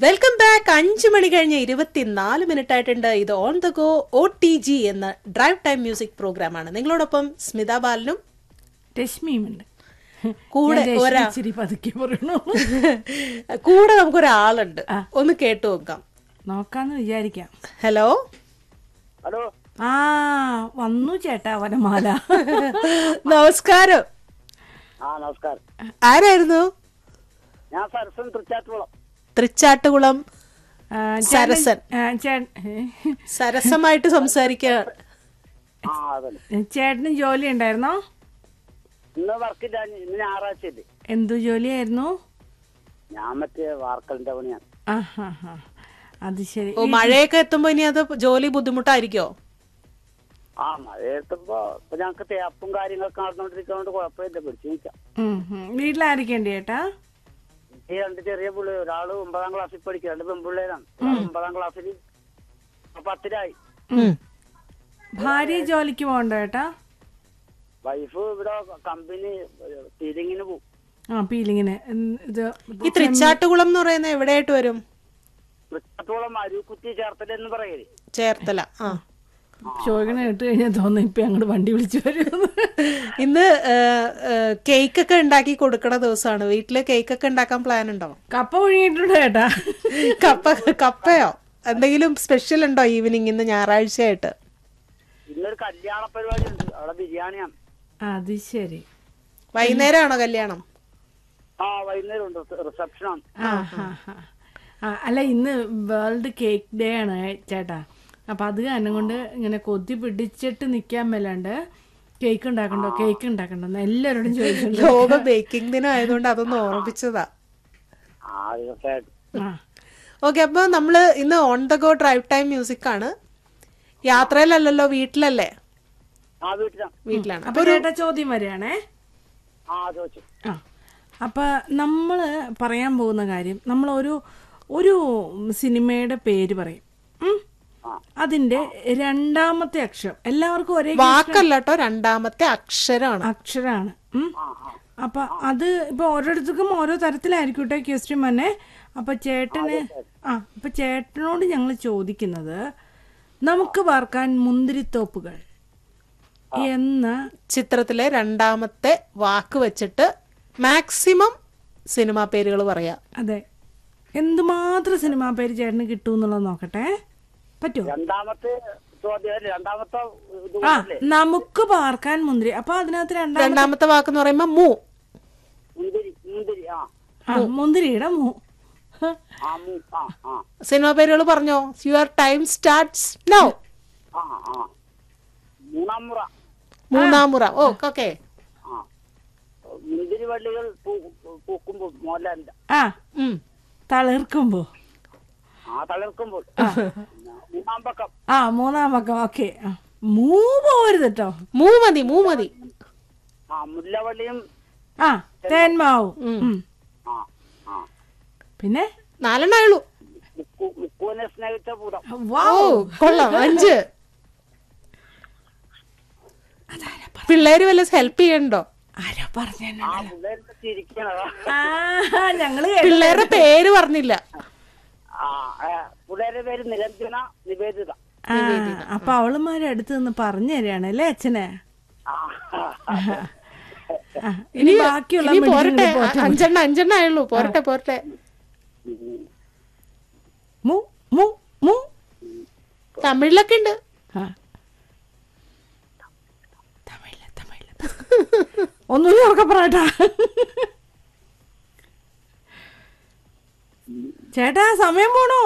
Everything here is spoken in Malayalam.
വെൽക്കം ബാക്ക് അഞ്ചു മണി കഴിഞ്ഞ് ഇരുപത്തിനാല് മിനിറ്റ് ആയിട്ടുണ്ട് ഇത് on the go O T G എന്ന ഡ്രൈവ് ടൈം മ്യൂസിക് പ്രോഗ്രാം ആണ് നിങ്ങളോടൊപ്പം സ്മിത ബാലനും രശ്മിയുമുണ്ട് കൂടെ ഞാൻ രശ്മി ഒരാ ഇച്ചിരി പതുക്കെ പറയണു കൂടെ നമുക്കൊരാളുണ്ട് ഒന്ന് കേട്ടു നോക്കാം നോക്കാന്ന് വിചാരിക്കാം ഹലോ ഹലോ ആ വന്നു ചേട്ടാ വനമാല നമസ്കാരം ആ നമസ്കാരം ആരായിരുന്നു ഞാൻ സരസൻ തൃച്ചാറ്റുകുളം തൃച്ചാട്ടുകുളം ആ, ചേട്ടൻ- സരസൻ. ആ, ചേ- സരസമായിട്ട് സംസാരിക്കുക ആ അതല്ലേ ചേട്ടന് ജോലി ഉണ്ടായിരുന്നോ ഇന്ന് വർക്കില്ല ഇന്ന് ഞായറാഴ്ചയല്ലേ എന്തു ജോലിയായിരുന്നു ഞാൻ മറ്റേ വാർക്കലിന്റെ പണിയാണ് ആ ഹാ ഹാ അത് ശരി ഓ മഴയൊക്കെ എത്തുമ്പോ ഇനി അത് ജോലി ബുദ്ധിമുട്ടായിരിക്കോ ആ മഴ എത്തുമ്പോ ഇപ്പൊ ഞങ്ങക്ക് തേപ്പും കാര്യങ്ങളൊക്കെ നടന്നുകൊണ്ടിരിക്കുന്നതുകൊണ്ട് കുഴപ്പമില്ല പിടിച്ചു നിൽക്കാം ഉം, ഉം. വീട്ടിലായിരിക്കണ്ടേ ചേട്ടാ ഈ രണ്ട് ചെറിയ പിള്ളേർ ഒരാള് ഒമ്പതാം ക്ലാസ്സിൽ പഠിക്കുക രണ്ട് പെൺപിള്ളേരാണ് ഒരാള് ഒമ്പതാം ക്ലാസ്സിൽ പത്തിലായി ഉം. ഭാര്യ ജോലിക്ക് പോകണ്ടോ ചേട്ടാ വൈഫ് ഇവിടെ കമ്പനി സീലിങ്ങിന് പോകും ആ പീലിങ്ങിന് ഉം, ഇത് ഈ തൃച്ചാട്ടുകുളം എന്ന് പറയുന്നത് എവിടെയായിട്ട് വരും തൃച്ചാറ്റോളം അരുക്കുത്തി ചേർത്തലെന്ന് പറയല് ചേർത്തല ആ ചോദിക്കണ കേട്ട് കഴിഞ്ഞാൽ തോന്നുന്നു ഇപ്പൊ അങ്ങോട്ട് വണ്ടി വിളിച്ചു വരും ഇന്ന് കേക്ക് ഒക്കെ ഉണ്ടാക്കി കൊടുക്കണ ദിവസമാണ് വീട്ടില് കേക്ക് ഒക്കെ ഉണ്ടാക്കാൻ പ്ലാൻ ഉണ്ടോ കപ്പ ഒഴുകിയിട്ടുണ്ട് ചേട്ടാ കപ്പ കപ്പയോ എന്തെങ്കിലും സ്പെഷ്യൽ ഉണ്ടോ ഈവനിങ് ഇന്ന് ഞായറാഴ്ചയായിട്ട് ഇന്നൊരു കല്യാണ പരിപാടി ഉണ്ട് അവിടെ ബിരിയാണിയാണ് അത് ശരി വൈകുന്നേരമാണോ കല്യാണം ആ വൈകുന്നേരം ഉണ്ട് റിസപ്ഷനാണ് ആ ഹാ ഹാ ആ അല്ല ഇന്ന് വേൾഡ് കേക്ക് ഡേ ആണ് ചേട്ടാ അപ്പൊ അത് കാരണം കൊണ്ട് ഇങ്ങനെ കൊതി പിടിച്ചിട്ട് നിക്കാൻ മേലാണ്ട് കേക്ക് ഉണ്ടാക്കണ്ടോ കേക്ക് ഉണ്ടാക്കണ്ടോ എന്ന് എല്ലാവരോടും ചോദിച്ചിട്ടുണ്ട് ലോക ബേക്കിംഗ് ദിനം ആയതുകൊണ്ട് അതൊന്ന് ഓർമ്മിച്ചതാ ആ ദിവസമായിട്ട് ആ ഓക്കെ അപ്പൊ നമ്മള് ഇന്ന് on the go drive time music ആണ് യാത്രയിലല്ലല്ലോ വീട്ടിലല്ലേ ആ വീട്ടിലാണ് വീട്ടിലാണ് അപ്പൊ ചേട്ടാ ചോദ്യം വരികയാണേ ആ ചോദിച്ചു ആ അപ്പൊ നമ്മൾ പറയാൻ പോകുന്ന കാര്യം നമ്മൾ ഒരു ഒരു സിനിമയുടെ പേര് പറയും ഉം. ആ. അതിന്റെ രണ്ടാമത്തെ അക്ഷരം എല്ലാവർക്കും ഒരേ വാക്കല്ല കേട്ടോ രണ്ടാമത്തെ അക്ഷരമാണ് അക്ഷരാണ് ഉം. അപ്പൊ അത് ഇപ്പൊ ഓരോരുത്തർക്കും ഓരോ തരത്തിലായിരിക്കും കേട്ടോ ക്വസ്റ്റ്യൻ തന്നെ അപ്പൊ ചേട്ടന് ആ അപ്പൊ ചേട്ടനോട് ഞങ്ങൾ ചോദിക്കുന്നത് നമുക്ക് വാർക്കാൻ മുന്തിരിത്തോപ്പുകൾ എന്ന ചിത്രത്തിലെ രണ്ടാമത്തെ വാക്ക് വെച്ചിട്ട് മാക്സിമം സിനിമാ പേരുകൾ പറയാം അതെ എന്തുമാത്രം സിനിമാ പേര് ചേട്ടന് കിട്ടും എന്നുള്ളത് നോക്കട്ടെ പറ്റുമോ രണ്ടാമത്തെ ചോദ്യം അല്ലേ? രണ്ടാമത്തെ ഇത് ആ അല്ലേ നമുക്ക് പാർക്കാൻ മുന്തിരി അപ്പൊ അതിനകത്ത് രണ്ടാം രണ്ടാമത്തെ വാക്ക് എന്ന് പറയുമ്പോ മൂ മുന്തിരി മുന്തിരി ആ ആ മുന്തിരിയുടെ മൂ ആ മു ആ ആ സിനിമാ പേരുകൾ പറഞ്ഞോ യുവർ ടൈം സ്റ്റാർട്ട്സ് നൗ ആ ആ മൂന്നാം മുറ മൂന്നാം മുറ ഓ ഓക്കെ ആ മുന്തിരി വള്ളികൾ പൂ- പൂക്കുമ്പോൾ മോഹൻലാലിന്റെ ആ തളിർക്കുമ്പോ ആ തളിർക്കുമ്പോൾ മൂന്നാം പക്കം ആ മൂന്നാം പക്കം ഓക്കെ മൂ പോരുത് കേട്ടോ മൂ മതി മൂ മതി ആ മുല്ലവള്ളിയും ആ തേന്മാവും ഉം. ആ ആ പിന്നെ നാലെണ്ണായുള്ളൂ മുക്കു മുക്കുവിനെ സ്നേഹിച്ച ഭൂതം വാ ഓ കൊള്ളാം അഞ്ച് പിള്ളേര് വല്ല ഹെൽപ്പ് ചെയ്യണ്ടോ ആരോ പറഞ്ഞു ആ പിള്ളേരുടെ ചിരിക്കണതാ ആ ഞങ്ങള് കേട്ടു. പിള്ളേരുടെ പേര് പറഞ്ഞില്ല ആ ആ, പിള്ളേരുടെ പേര് നിരഞ്ജന നിവേദിത ആ അപ്പൊ അവളുമാരെ അടുത്ത് നിന്ന് പറഞ്ഞു തരാണ് അല്ലേ അച്ഛനെ ആ ആ, ഇനി ബാക്കിയുള്ള ഇനി മിടുക്കികള് പോരട്ടെ പോട്ടെ. അഞ്ചെണ്ണ അഞ്ചെണ്ണ ആയുള്ളൂ പോരട്ടെ പോരട്ടെ മു മു മു തമിഴിലൊക്കെ ഉണ്ട് ആ. തമിഴില് തമിഴില് ഒന്നുകൂടി ഉറക്കെ പറയട്ടാ ചേട്ടാ സമയം പോണോ